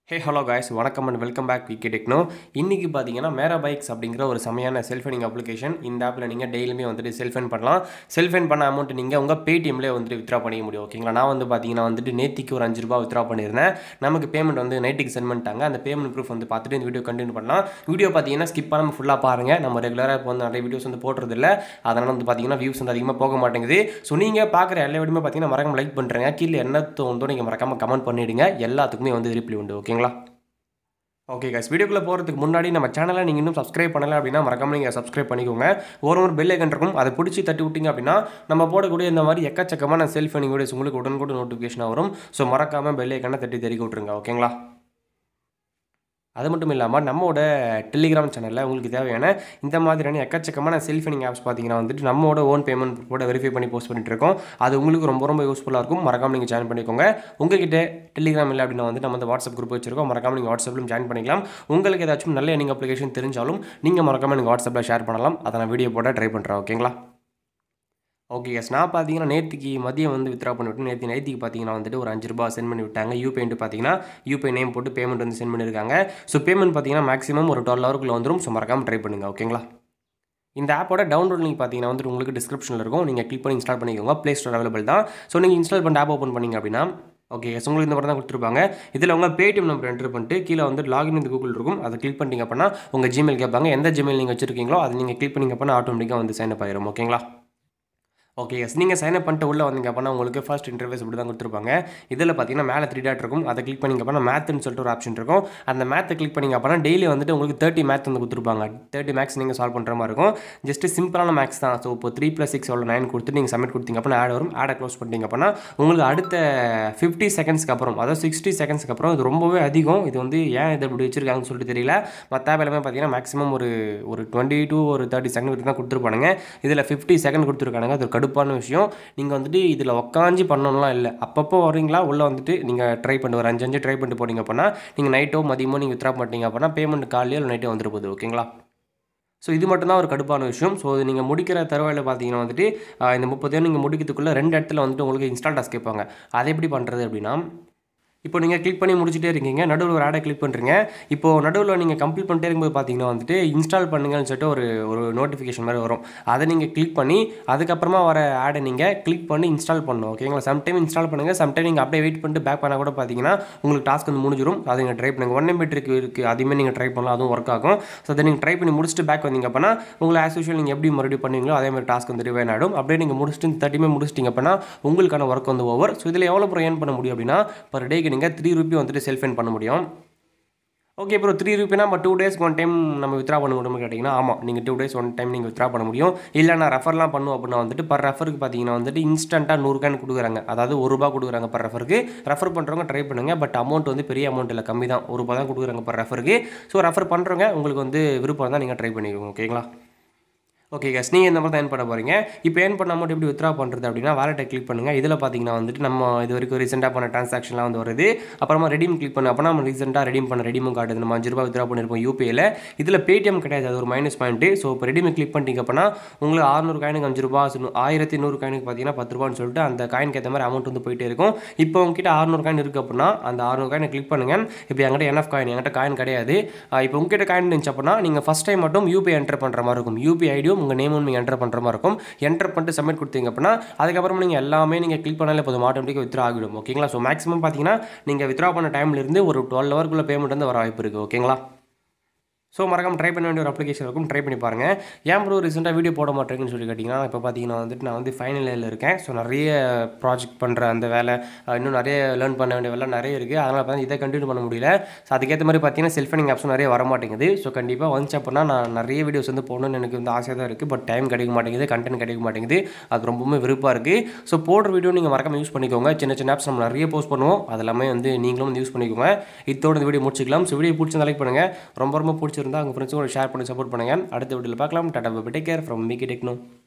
ஹே hello guys வணக்கம் and welcome back Vicky techno இன்றைக்கி பார்த்தீங்கன்னா மேரா பைக்ஸ் அப்படிங்கிற ஒரு செமையான செல்ஃபனிங் அப்ளிகேஷன் இந்த ஆப்பில் நீங்கள் டெய்லியுமே வந்துட்டு செல்ஃபன் பண்ணலாம் செல்ஃபன் பண்ண அமௌண்ட் நீங்கள் உங்கள் பேடிஎம்லேயே வந்துட்டு வித்ரா பண்ணிக்க முடியும் ஓகேங்களா நான் வந்து பார்த்தீங்கன்னா வந்துட்டு நேத்திக்கு ஒரு அஞ்சு ரூபா வித்ரா பண்ணியிருந்தேன் நமக்கு பேமெண்ட் வந்து நைட்டுக்கு சென்ட் பண்ணிட்டாங்க அந்த பேமெண்ட் ப்ரூஃப் வந்து பார்த்துட்டு இந்த வீடியோ கண்டினியூ பண்ணலாம் வீடியோ பார்த்தீங்கன்னா ஸ்கிப் பண்ணாமல் ஃபுல்லாக பாருங்கள் நம்ம ரெகுலராக இப்போ வந்து நிறைய வீடியோஸ் வந்து போடுறதில்ல அதனால் வந்து பார்த்தீங்கன்னா வியூஸ் வந்து அதிகமாக போக மாட்டேங்குது ஸோ நீங்கள் பார்க்குற எல்லா வீடியோமே பார்த்தீங்கன்னா மறக்காம லைக் பண்ணுறேங்க கீழே என்ன தோணுதோ நீங்கள் மறக்காம கமெண்ட் பண்ணிவிடுங்க எல்லாத்துக்குமே வந்து ரிப்ளை உண்டு ஓகேங்களா ஓகே கைஸ் வீடியோக்குள்ளே போகிறதுக்கு முன்னாடி நம்ம சேனலை நீங்கள் இன்னும் சப்ஸ்கிரைப் பண்ணலை அப்படின்னா மறக்காம நீங்கள் சப்ஸ்கிரைப் பண்ணிக்கோங்க ஒரு ஒரு பெல் ஐக்கன் இருக்கும் அதை பிடிச்சி தட்டி விட்டிங்க அப்படின்னா நம்ம போடக்கூடிய இந்த மாதிரி எக்கச்சக்கமான செல்ஃப் ஃபனிங் வீடியோஸ் உங்களுக்கு உடனுக்குடன் நோட்டிஃபிகேஷன் வரும் ஸோ மறக்காமல் பெல் ஐக்கனை தட்டி தெரிவிக்க விட்ருங்க ஓகேங்களா அது மட்டும் இல்லாமல் நம்மளோட டெலிகிராம் சேனலில் உங்களுக்கு தேவையான இந்த மாதிரியான எக்கச்சக்கமான செல்ஃபினிங் ஆப்ஸ் பார்த்தீங்கன்னா வந்துட்டு நம்மளோட ஓன் பேமெண்ட் கூட வெரிஃபை பண்ணி போஸ்ட் பண்ணிட்டு இருக்கோம் அது உங்களுக்கு ரொம்ப ரொம்ப யூஸ்ஃபுல்லாக இருக்கும் மறக்காம நீங்கள் ஜாயின் பண்ணிக்கோங்க உங்ககிட்ட டெலிகிராம் இல்லை அப்படின்னா வந்து நம்ம வந்து வாட்ஸ்அப் குரூப் வச்சிருக்கோம் மறக்காம நீங்கள் வாட்ஸ்அப்லையும் ஜாயின் பண்ணிக்கலாம் உங்களுக்கு ஏதாச்சும் நல்ல எனிங் அப்ளிகேஷன் தெரிஞ்சாலும் நீங்கள் மறக்காம நீங்கள் வாட்ஸ்அப்பில் ஷேர் பண்ணலாம் அதை நான் வீடியோ போட ட்ரை பண்ணுறேன் ஓகேங்களா ஓகே எஸ் நான் பார்த்தீங்கன்னா நேற்றுக்கு மதியம் வந்து வித்ரா பண்ணிவிட்டு நேற்று நைட்டுக்கு பார்த்தீங்கன்னா வந்துட்டு ஒரு அஞ்சு ரூபா சென்ட் பண்ணி விட்டாங்க யூபிஐன்ட்டு பார்த்தீங்கன்னா யூபிஐ நேம் போட்டு பேமெண்ட் வந்து சென்ட் பண்ணியிருக்காங்க ஸோ பேமெண்ட் பார்த்தீங்கன்னா மேக்ஸிமம் ஒரு டுவெல் ஹவருக்குள்ள வந்துடும் ஸோ மறக்காமல் ட்ரை பண்ணுங்கள் ஓகேங்களா இந்த ஆப்போட டவுன்லோட் லிங்க் பார்த்தீங்கன்னா வந்து உங்களுக்கு டிஸ்கிரிப்ஷனில் இருக்கும் நீங்கள் கிளிக் பண்ணி இன்ஸ்டால் பண்ணிக்கோங்க ப்ளே ஸ்டோர் அவைலபிள் தான் ஸோ நீங்கள் இன்ஸ்டால் பண்ணி ஆப் ஓப்பன் பண்ணிங்க அப்படின்னா ஓகே எஸ் உங்களுக்கு இந்த மாதிரி தான் கொடுத்துருப்பாங்க இதில் உங்கள் பேடிஎம் நம்பர் என்ட்ரு பண்ணிட்டு கீழே வந்து லாகின் இந்த கூகுள் இருக்கும் அதை கிளிக் பண்ணிங்க அப்படின்னா உங்கள் ஜிமெயில் கேட்பாங்க எந்த ஜிமெயில் நீங்கள் வச்சிருக்கீங்களோ அதை நீங்கள் கிளிக் பண்ணிங்க அப்படின்னா ஆட்டோமேட்டிக்காக வந்து சைன் அப் ஆயிரும் ஓகேங்களா ஓகே எஸ் நீங்கள் சைன் அப் பண்ணிட்டு உள்ளே வந்தீங்க அப்படின்னா உங்களுக்கு ஃபர்ஸ்ட் இன்டர்வேஸ் இப்படி தான் கொடுத்துருப்பாங்க இதில் பார்த்தீங்கன்னா மேலே த்ரீ டாட் இருக்கும் அதை கிளிக் பண்ணிங்க அப்படின்னா மேத்னு சொல்லிட்டு ஒரு ஆப்ஷன் இருக்கும் அந்த மேத்தை கிளிக் பண்ணிங்க அப்படின்னா டெய்லி வந்துட்டு உங்களுக்கு தேர்ட்டி மேத் வந்து கொடுத்துருப்பாங்க தேர்ட்டி மேக்ஸ் நீங்கள் சால்வ் பண்ணுற மாதிரி இருக்கும் ஜஸ்ட் சிம்பிளான மேக்ஸ் தான் ஸோ இப்போ த்ரீ ப்ளஸ் சிக்ஸ் எவ்வளோ நைன் கொடுத்து நீங்கள் சப்மிட் கொடுத்தீங்க அப்படின்னா ஆட் வரும் ஆடை க்ளோஸ் பண்ணிட்டீங்க அப்படின்னா உங்களுக்கு அடுத்த ஃபிஃப்டி செகண்ட்ஸ்க்கு அப்புறம் அதாவது சிக்ஸ்டி செகண்ட்ஸ்க்கு அப்புறம் இது ரொம்பவே அதிகம் இது வந்து ஏன் இது இப்படி வச்சிருக்காங்கன்னு சொல்லிட்டு தெரியல மற்ற ஆப் எல்லாமே பார்த்தீங்கன்னா மேக்ஸிமம் ஒரு ஒரு டுவெண்ட்டி டூ ஒரு தேர்ட்டி செகண்ட் வரைக்கும் தான் கொடுத்துருப்பானுங்க இதில் ஃபிஃப்டி செகண்ட் கொடுத்துருக்கானுங்க அது ஒரு கடுப்பான விஷயம் நீங்கள் வந்துட்டு இதில் உக்காஞ்சி பண்ணணும்லாம் இல்லை அப்பப்போ வரீங்களா உள்ளே வந்துட்டு நீங்கள் ட்ரை பண்ணி ஒரு அஞ்சு அஞ்சு ட்ரை பண்ணிட்டு போனீங்க அப்படின்னா நீங்கள் நைட்டோ மதியமோ நீங்கள் வித்ரா பண்ணிட்டீங்க அப்படின்னா பேமெண்ட் காலையோ இல்லை நைட்டோ வந்துட்டு போகுது ஓகேங்களா ஸோ இது மட்டும்தான் ஒரு கடுப்பான விஷயம் ஸோ இது நீங்கள் முடிக்கிற தருவாயில் பார்த்தீங்கன்னா வந்துட்டு ஆஹ் இந்த முப்பது நீங்கள் முடிக்கிறதுக்குள்ளே ரெண்டு இடத்துல வந்துட்டு உங்களுக்கு இன்ஸ்டால் டாஸ்க் கேட்பாங்க அதை எப்படி பண்ணுறது அப்படின்னா இப்போ நீங்கள் கிளிக் பண்ணி முடிச்சுட்டே இருக்கீங்க நடுவில் ஒரு ஆடை கிளிக் பண்ணுறீங்க இப்போ நடுவில் நீங்கள் கம்ப்ளீட் பண்ணிட்டே இருக்கும்போது பார்த்தீங்கன்னா வந்துட்டு இன்ஸ்டால் பண்ணுங்கன்னு சொல்லிட்டு ஒரு ஒரு நோட்டிஃபிகேஷன் மாதிரி வரும் அதை நீங்கள் கிளிக் பண்ணி அதுக்கப்புறமா வர ஆடை நீங்கள் கிளிக் பண்ணி இன்ஸ்டால் பண்ணணும் ஓகேங்களா சம்டைம் இன்ஸ்டால் பண்ணுங்கள் சம்டைம் நீங்கள் அப்படியே வெயிட் பண்ணிட்டு பேக் பண்ணால் கூட பார்த்தீங்கன்னா உங்களுக்கு டாஸ்க் வந்து முடிஞ்சிடும் அதை நீங்கள் ட்ரை பண்ணுங்கள் ஒன் எம்பி ட்ரிக் இருக்குது அதுவுமே நீங்கள் ட்ரை பண்ணலாம் அதுவும் ஒர்க் ஆகும் ஸோ அதை நீங்கள் ட்ரை பண்ணி முடிச்சுட்டு பேக் வந்தீங்க அப்படின்னா உங்களை ஆஸ் யூஷுவல் நீங்கள் எப்படி மறுபடியும் பண்ணுவீங்களோ அதே மாதிரி டாஸ்க் வந்து ரிவைன் ஆகிடும் அப்படியே நீங்கள் முடிச்சுட்டு தேர்ட்டிமே முடிச்சிட்டிங்க அப்படின்னா உங்களுக்கான ஒர்க் வந்து ஓவர் ஸோ இதில் எவ்வளோ ப்ரோ ஏர்ன் பண்ண முடியும் அப்படின்னா பர் டேக்கு நீங்கள் த்ரீ ருபி வந்துட்டு செல்ஃப் ஏர்ன் பண்ண முடியும் ஓகே ப்ரோ த்ரீ ருபினா நம்ம டூ டேஸ்க்கு ஒன் டைம் நம்ம வித்ரா பண்ண முடியும்னு கேட்டிங்கன்னா ஆமாம் நீங்கள் டூ டேஸ் ஒன் டைம் நீங்கள் வித்ரா பண்ண முடியும் இல்லை நான் ரெஃபர்லாம் பண்ணுவோம் அப்படின்னா வந்துட்டு பர் ரெஃபருக்கு பார்த்தீங்கன்னா வந்துட்டு இன்ஸ்டண்ட்டாக நூறு காயின் கொடுக்குறாங்க அதாவது ஒரு ரூபா கொடுக்குறாங்க பர் ரெஃபருக்கு ரெஃபர் பண்ணுறவங்க ட்ரை பண்ணுங்கள் பட் அமௌண்ட் வந்து பெரிய அமௌண்ட் இல்லை கம்மி தான் ஒரு ரூபா தான் கொடுக்குறாங்க பர் ரெஃபருக்கு ஸோ ரெஃபர் பண்ணுறவங்க உங்களுக்கு வந்து விருப்பம் தான் நீங்கள் ட்ரை பண்ணிக்கோங்க ஓகேங்களா ஓகே கேஸ் நீங்கள் இந்த மாதிரி தான் ஏர்ன் பண்ண போகிறீங்க இப்போ ஏர்ன் பண்ண அமௌண்ட் எப்படி வித்ரா பண்ணுறது அப்படின்னா வாலெட்டை கிளிக் பண்ணுங்கள் இதில் பார்த்தீங்கன்னா வந்துட்டு நம்ம இது வரைக்கும் ரீசெண்டாக பண்ண ட்ரான்சாக்ஷன்லாம் வந்து வருது அப்புறமா ரெடீம் கிளிக் பண்ண அப்போ நம்ம ரீசெண்டாக ரெடீம் பண்ண ரெடீமும் காட்டுது நம்ம அஞ்சு ரூபா வித்ரா பண்ணியிருப்போம் யூபிஐயில் இதில் பேடிஎம் கிடையாது அது ஒரு மைனஸ் பாயிண்ட்டு ஸோ இப்போ ரெடீம் கிளிக் பண்ணிட்டீங்க அப்படின்னா உங்களுக்கு ஆறுநூறு காயினுக்கு அஞ்சு ரூபா ஆயிரத்தி நூறு காயினுக்கு பார்த்தீங்கன்னா பத்து ரூபான்னு சொல்லிட்டு அந்த காயினுக்கு ஏற்ற மாதிரி அமௌண்ட் வந்து போயிட்டே இருக்கும் இப்போ உங்ககிட்ட ஆறுநூறு காயின் இருக்குது அப்படின்னா அந்த ஆறுநூறு காயினை கிளிக் பண்ணுங்கள் இப்போ என்கிட்ட என்எஃப் காயின் என்கிட்ட காயின் கிடையாது ஆஹ் இப்போ உங்ககிட்ட காயின் இருந்துச்சு அப்படின்னா நீங்கள் ஃபஸ்ட் டைம் மட்டும் யூபிஐ என்டர் பண்ணுற மாதிரி இருக்கும் யூபிஐ ஐடியும் உங்கள் நேமும் நீங்கள் என்டர் பண்ணுற மாதிரி இருக்கும் என்டர் பண்ணிட்டு சப்மிட் கொடுத்தீங்க அப்படின்னா அதுக்கப்புறம் நீங்கள் எல்லாமே நீங்கள் கிளிக் பண்ணாலே போதும் ஆட்டோமேட்டிக்காக வித்ரா ஆகிடும் ஓகேங்களா ஸோ மேக்ஸிமம் பார்த்தீங்கன்னா நீங்கள் வித்ரா பண்ண டைம்லேருந்து ஒரு டுவெல் ஹவருக்குள்ள பேமெண்ட் வந்து வர வாய்ப்பு இருக்குது ஓகேங்களா ஸோ மறக்காம ட்ரை பண்ண வேண்டிய ஒரு அப்ளிகேஷன் இருக்கும் ட்ரை பண்ணி பாருங்கள் ஏன் ப்ரோ ரீசெண்டாக வீடியோ போட மாட்டேங்குன்னு சொல்லி கேட்டிங்கன்னா இப்போ பார்த்தீங்கன்னா வந்துட்டு நான் வந்து ஃபைனல் இயரில் இருக்கேன் ஸோ நிறைய ப்ராஜெக்ட் பண்ணுற அந்த வேலை அஹ் இன்னும் நிறைய லேர்ன் பண்ண வேண்டிய வேலை நிறைய இருக்குது அதனால் பார்த்தா இதை கண்டினியூ பண்ண முடியல ஸோ அதுக்கேற்ற மாதிரி பார்த்தீங்கன்னா செல்ஃபனிங் ஆப்ஸும் நிறைய வர மாட்டேங்குது ஸோ கண்டிப்பாக வந்துச்சு அப்படின்னா நான் நிறைய வீடியோஸ் வந்து போடணும்னு எனக்கு வந்து ஆசையாக தான் இருக்குது பட் டைம் கிடைக்க மாட்டேங்குது கண்டென்ட் கிடைக்க மாட்டேங்குது அது ரொம்பவுமே விருப்பமாக இருக்குது ஸோ போடுற வீடியோ நீங்கள் மறக்காம யூஸ் பண்ணிக்கோங்க சின்ன சின்ன ஆப்ஸ் நம்ம நிறைய போஸ்ட் பண்ணுவோம் அது எல்லாமே வந்து நீங்களும் வந்து யூஸ் பண்ணிக்கோங்க இதோட இந்த வீடியோ முடிச்சிக்கலாம் ஸோ வீடியோ பிடிச்சிருந்தா லைக் பண்ணுங்கள் ரொம்ப ரொம்ப பிடிச்சிருந்தா உங்கள் ஃப்ரெண்ட்ஸும் ஷேர் பண்ணி சப்போர்ட் பண்ணுங்கள் அடுத்த வீடியோவில் பார்க்கலாம் tata bye take care from Micky techno